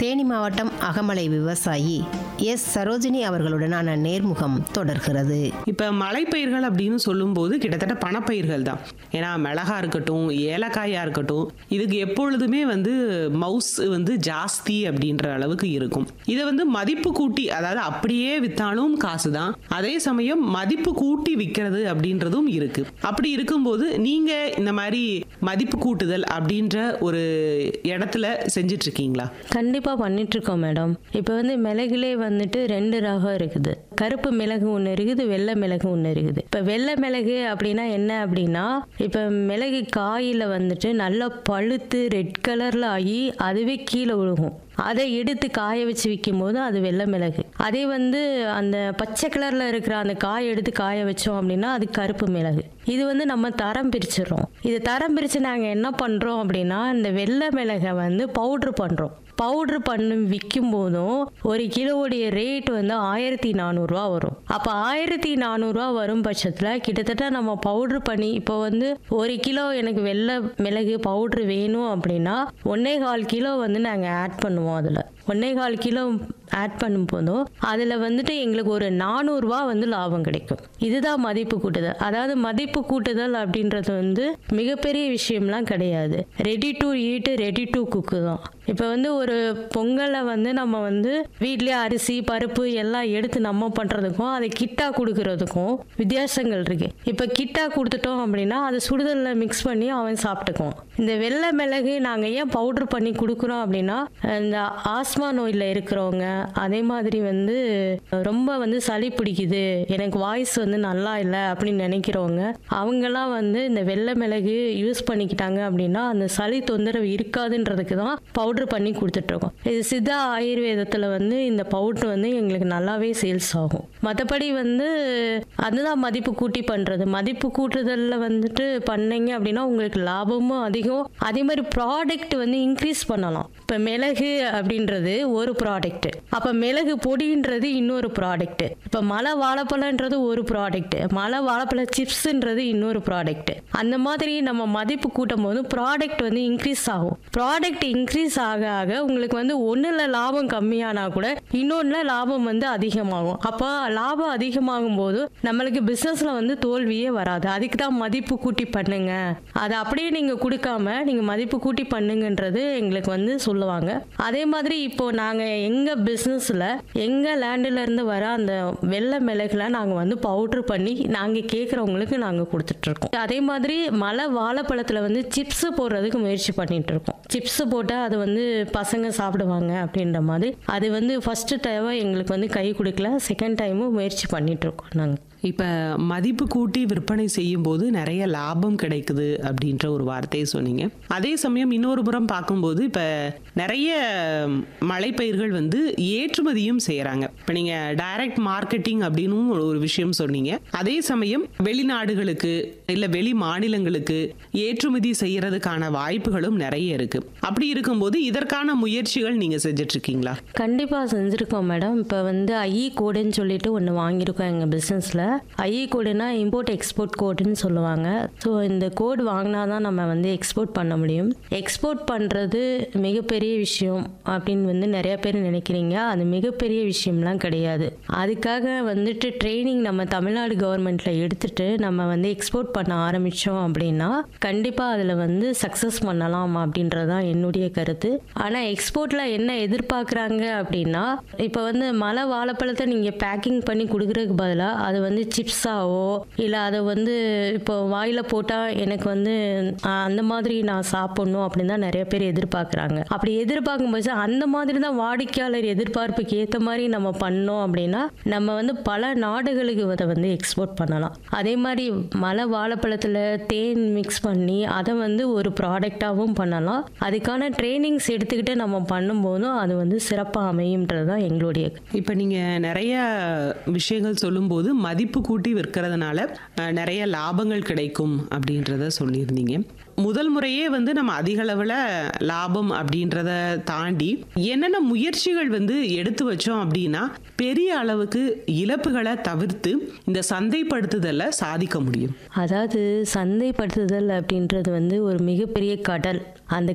தேனி மாவட்டம் அகமலை விவசாயி எஸ் சரோஜினி அவர்களுடனான நேர்முகம் தொடர்கிறது இப்போ மலைப்பயிர்கள் அப்படின்னு சொல்லும்போது கிட்டத்தட்ட பணப்பயிர்கள் தான் ஏன்னா மிளகா இருக்கட்டும் ஏலக்காயா இருக்கட்டும் இதுக்கு எப்பொழுதுமே வந்து மவுஸ் வந்து ஜாஸ்தி அப்படின்ற அளவுக்கு இருக்கும் இதை வந்து மதிப்பு கூட்டி அதாவது அப்படியே வித்தாலும் காசு தான் அதே சமயம் மதிப்பு கூட்டி விற்கிறது அப்படின்றதும் இருக்கு அப்படி இருக்கும்போது நீங்க இந்த மாதிரி மதிப்பு கூட்டுதல் அப்படின்ற ஒரு இடத்துல செஞ்சிட்டு இருக்கீங்களா கண்டிப்பாக பண்ணிகிட்ருக்கோம் மேடம் இப்போ வந்து மிளகுலே வந்துட்டு ரெண்டு ரகம் இருக்குது கருப்பு மிளகு ஒன்று இருக்குது வெள்ளை மிளகு ஒன்று இருக்குது இப்போ வெள்ளை மிளகு அப்படின்னா என்ன அப்படின்னா இப்போ மிளகு காயில் வந்துட்டு நல்லா பழுத்து ரெட் கலரில் ஆகி அதுவே கீழே விழுகும் அதை எடுத்து காய வச்சு விற்கும் போது அது வெள்ளை மிளகு அதே வந்து அந்த பச்சை கலரில் இருக்கிற அந்த காய் எடுத்து காய வச்சோம் அப்படின்னா அது கருப்பு மிளகு இது வந்து நம்ம தரம் பிரிச்சிடுறோம் இது தரம் பிரித்து நாங்கள் என்ன பண்ணுறோம் அப்படின்னா இந்த வெள்ளை மிளகை வந்து பவுட்ரு பண்ணுறோம் பவுட்ரு பண்ணி விற்கும் போதும் ஒரு கிலோவுடைய ரேட் வந்து ஆயிரத்தி நானூறுரூவா வரும் அப்போ ஆயிரத்தி நானூறுரூவா வரும் பட்சத்தில் கிட்டத்தட்ட நம்ம பவுட்ரு பண்ணி இப்போ வந்து ஒரு கிலோ எனக்கு வெள்ளை மிளகு பவுட்ரு வேணும் அப்படின்னா ஒன்னே கால் கிலோ வந்து நாங்கள் ஆட் பண்ணுவோம் அதில் ஒன்னே கால் கிலோ ஆட் பண்ணும் போதும் அதில் வந்துட்டு எங்களுக்கு ஒரு நானூறுரூவா வந்து லாபம் கிடைக்கும் இதுதான் மதிப்பு கூட்டுதல் அதாவது மதிப்பு கூட்டுதல் அப்படின்றது வந்து மிகப்பெரிய விஷயம்லாம் கிடையாது ready to eat ready to cook தான் இப்போ வந்து ஒரு பொங்கலை வந்து நம்ம வந்து வீட்லேயே அரிசி பருப்பு எல்லாம் எடுத்து நம்ம பண்ணுறதுக்கும் அதை கிட்டா கொடுக்கறதுக்கும் வித்தியாசங்கள் இருக்கு இப்போ கிட்டா கொடுத்துட்டோம் அப்படின்னா அதை சுடுதலில் மிக்ஸ் பண்ணி அவன் சாப்பிட்டுக்குவோம் இந்த வெள்ளை மிளகு நாங்கள் ஏன் பவுட்ரு பண்ணி கொடுக்குறோம் அப்படின்னா இந்த ஆஸ்மா நோயில் இருக்கிறவங்க அதே மாதிரி வந்து ரொம்ப வந்து சளி பிடிக்குது எனக்கு வாய்ஸ் வந்து நல்லா இல்லை அப்படின்னு நினைக்கிறவங்க அவங்கெல்லாம் வந்து இந்த வெள்ளை மிளகு யூஸ் பண்ணிக்கிட்டாங்க அப்படின்னா அந்த சளி தொந்தரவு இருக்காதுன்றதுக்கு தான் பவுட்ரு பண்ணி கொடுத்துட்ருக்கோம் இது சித்தா ஆயுர்வேதத்தில் வந்து இந்த பவுட்ரு வந்து எங்களுக்கு நல்லாவே சேல்ஸ் ஆகும் மற்றபடி வந்து அதுதான் மதிப்பு கூட்டி பண்ணுறது மதிப்பு கூட்டுதலில் வந்துட்டு பண்ணீங்க அப்படின்னா உங்களுக்கு லாபமும் அதிகம் அதே மாதிரி ப்ராடக்ட் வந்து இன்க்ரீஸ் பண்ணலாம் இப்போ மிளகு அப்படின்றது ஒரு ப்ராடக்ட் அப்போ மிளகு பொடின்றது இன்னொரு ப்ராடக்ட் இப்போ மலை வாழைப்பழன்றது ஒரு ப்ராடக்ட் மலை வாழைப்பழ சிப்ஸ்ன்றது இன்னொரு ப்ராடக்ட் அந்த மாதிரி நம்ம மதிப்பு கூட்டும் போது ப்ராடக்ட் வந்து இன்க்ரீஸ் ஆகும் ப்ராடக்ட் இன்க்ரீஸ் ஆக ஆக உங்களுக்கு வந்து ஒன்றில் லாபம் கம்மியானா கூட இன்னொன்றில் லாபம் வந்து அதிகமாகும் அப்போ லாபம் அதிகமாகும் போது நம்மளுக்கு பிஸ்னஸில் வந்து தோல்வியே வராது அதுக்கு தான் மதிப்பு கூட்டி பண்ணுங்க அதை அப்படியே நீங்கள் கொடுக்காம நீங்கள் மதிப்பு கூட்டி பண்ணுங்கன்றது எங்களுக்கு வந்து சொல்லுவாங்க அதே மாதிரி இப்போ நாங்கள் எங்கள் பிஸ்னஸில் எங்கள் லேண்டில் இருந்து வர அந்த வெள்ளை மிளகுல நாங்கள் வந்து பவுட்ரு பண்ணி நாங்கள் கேட்குறவங்களுக்கு நாங்கள் கொடுத்துட்ருக்கோம் அதே மாதிரி மலை வாழைப்பழத்தில் வந்து சிப்ஸ் போடுறதுக்கு முயற்சி பண்ணிட்டு இருக்கோம் சிப்ஸ் போட்டால் அது வந்து பசங்க சாப்பிடுவாங்க அப்படின்ற மாதிரி அது வந்து ஃபஸ்ட்டு தேவை எங்களுக்கு வந்து கை கொடுக்கல செகண்ட் டைமும் முயற்சி பண்ணிட்டு இருக்கோம் நாங்கள் இப்போ மதிப்பு கூட்டி விற்பனை செய்யும் போது நிறைய லாபம் கிடைக்குது அப்படின்ற ஒரு வார்த்தையை சொன்னீங்க அதே சமயம் இன்னொரு புறம் பார்க்கும்போது இப்போ நிறைய மலைப்பயிர்கள் வந்து ஏற்றுமதியும் செய்கிறாங்க இப்போ நீங்கள் டைரக்ட் மார்க்கெட்டிங் அப்படின்னு ஒரு- ஒரு விஷயம் சொன்னீங்க அதே சமயம் வெளிநாடுகளுக்கு இல்லை வெளி மாநிலங்களுக்கு ஏற்றுமதி செய்யறதுக்கான வாய்ப்புகளும் நிறைய இருக்கு அப்படி இருக்கும்போது இதற்கான முயற்சிகள் நீங்க செஞ்சுட்டு இருக்கீங்களா கண்டிப்பாக செஞ்சுருக்கோம் மேடம் இப்போ வந்து ஐஇ கோடுன்னு சொல்லிட்டு ஒன்று வாங்கியிருக்கோம் எங்கள் பிஸ்னஸில் ஐஇ கோடுனா இம்போர்ட் எக்ஸ்போர்ட் கோடுன்னு சொல்லுவாங்க ஸோ இந்த கோடு வாங்கினா தான் நம்ம வந்து எக்ஸ்போர்ட் பண்ண முடியும் எக்ஸ்போர்ட் பண்ணுறது மிகப்பெரிய விஷயம் அப்படின்னு வந்து நிறைய பேர் நினைக்கிறீங்க அது மிகப்பெரிய விஷயம்லாம் கிடையாது அதுக்காக வந்துட்டு ட்ரைனிங் நம்ம தமிழ்நாடு கவர்மெண்ட்டில் எடுத்துட்டு நம்ம வந்து எக்ஸ்போர்ட் பண்ண ஆரம்பித்தோம் அப்படின்னா கண்டிப்பாக அதில் வந்து சக்ஸஸ் பண்ணலாம் அப்படின்றது தான் என்னுடைய கருத்து ஆனால் எக்ஸ்போர்ட்டில் என்ன எதிர்பார்க்குறாங்க அப்படின்னா இப்போ வந்து மலை வாழைப்பழத்தை நீங்கள் பேக்கிங் பண்ணி கொடுக்குறதுக்கு பதிலாக அது வந்து சிப்ஸாவோ இல்லை அதை வந்து இப்போ வாயில் போட்டால் எனக்கு வந்து ஆஹ், அந்த மாதிரி நான் சாப்பிட்ணும் அப்படின்னு தான் நிறைய பேர் எதிர்பார்க்குறாங்க அப்படி எதிர்பார்க்கும்போது அந்த மாதிரி தான் வாடிக்கையாளர் எதிர்பார்ப்புக்கு ஏற்ற மாதிரி நம்ம பண்ணோம் அப்படின்னா நம்ம வந்து பல நாடுகளுக்கு அதை வந்து எக்ஸ்போர்ட் பண்ணலாம் அதே மாதிரி மலை வாழைப்பழத்தில் தேன் மிக்ஸ் பண்ணி அதை வந்து ஒரு ப்ராடக்டாகவும் பண்ணலாம் அதுக்கான ட்ரைனிங்ஸ் எடுத்துக்கிட்டு நம்ம பண்ணும்போதும் அது வந்து சிறப்பாக அமையும்ன்றது தான் எங்களுடைய இப்போ நீங்க நிறைய விஷயங்கள் சொல்லும்போது மதிப்பு கூட்டி விற்கிறதுனால அஹ், நிறைய லாபங்கள் கிடைக்கும் அப்படின்றத சொல்லியிருந்தீங்க முதல் முறையே வந்து நம்ம அதிக அளவில் லாபம் அப்படின்றத தாண்டி என்னென்ன முயற்சிகள் வந்து எடுத்து வச்சோம் அப்படின்னா பெரிய அளவுக்கு இழப்புகளை தவிர்த்து இந்த சந்தைப்படுத்துதலை சாதிக்க முடியும் அதாவது சந்தைப்படுத்துதல் அப்படின்றது வந்து ஒரு மிகப்பெரிய கடல் அந்த